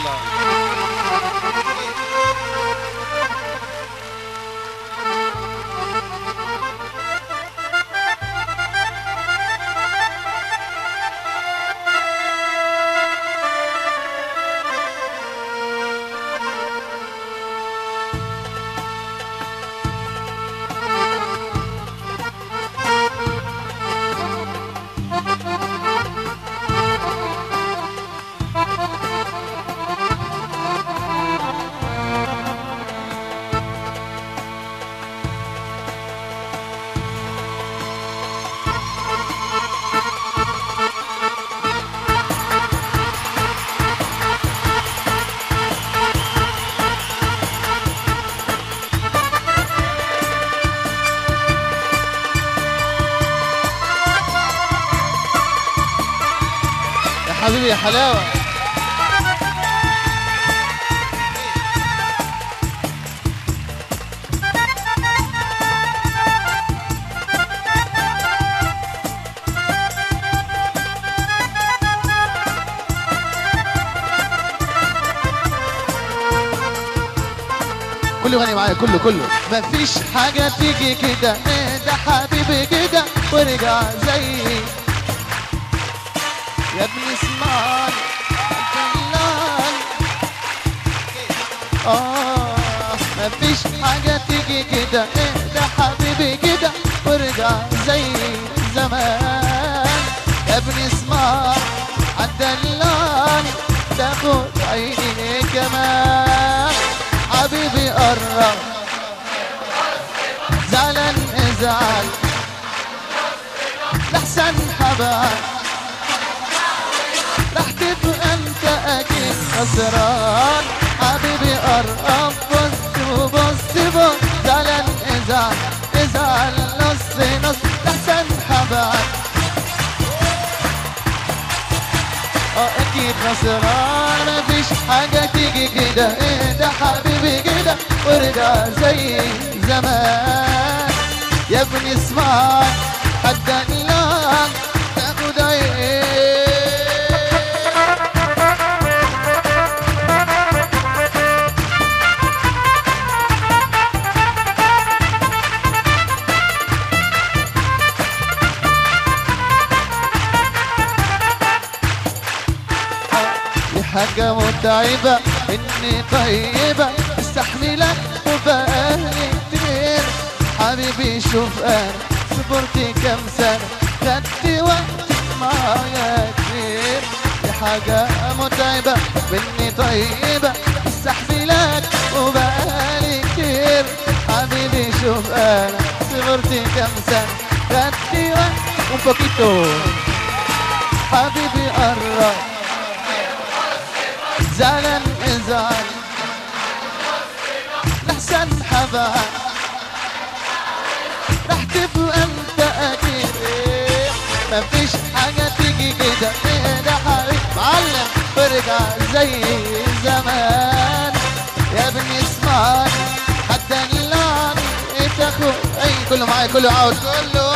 الله يا حبيبي يا حلاوة كله غني معايا كله كله مفيش حاجة تيجي كده إيه ده حبيبي كده ورجع زيي يا ابن اسمعان دلال اه مفيش حاجة تيجي كده إيه ده حبيبي كده ورجع زي زمان يا ابن اسمعان عالدلال تاخد عيني كمان حبيبي قرب زعلان ازعل لحسن حبال رح تبقى انت اكيد خسران حبيبي قرب بص وبص بص زعلان ازعل ازعل نص نص لحسن حبال اه اكيد خسران مفيش حاجة تيجي كده ايه ده حبيبي كده وارجع زي زمان يا ابني اسمع حتى الان تاخد عين دي حاجة متعبة إني طيبة استحملك وبقالي كتير حبيبي شوف أنا صبرت كم سنة خدت وقت معايا كتير دي حاجة متعبة إني طيبة استحملك وبقالي كتير حبيبي شوف أنا صبرت كم سنة خدت وقت un poquito حبيبي قرب زعلان ازعل لحسن حبال رح تبقى انت اكيد مفيش حاجة تيجي كده ايه ده حبيب معلم وارجع زي زمان يا ابني اسمعني حتى اللعنة تاخد اي كله معايا كله عاود كله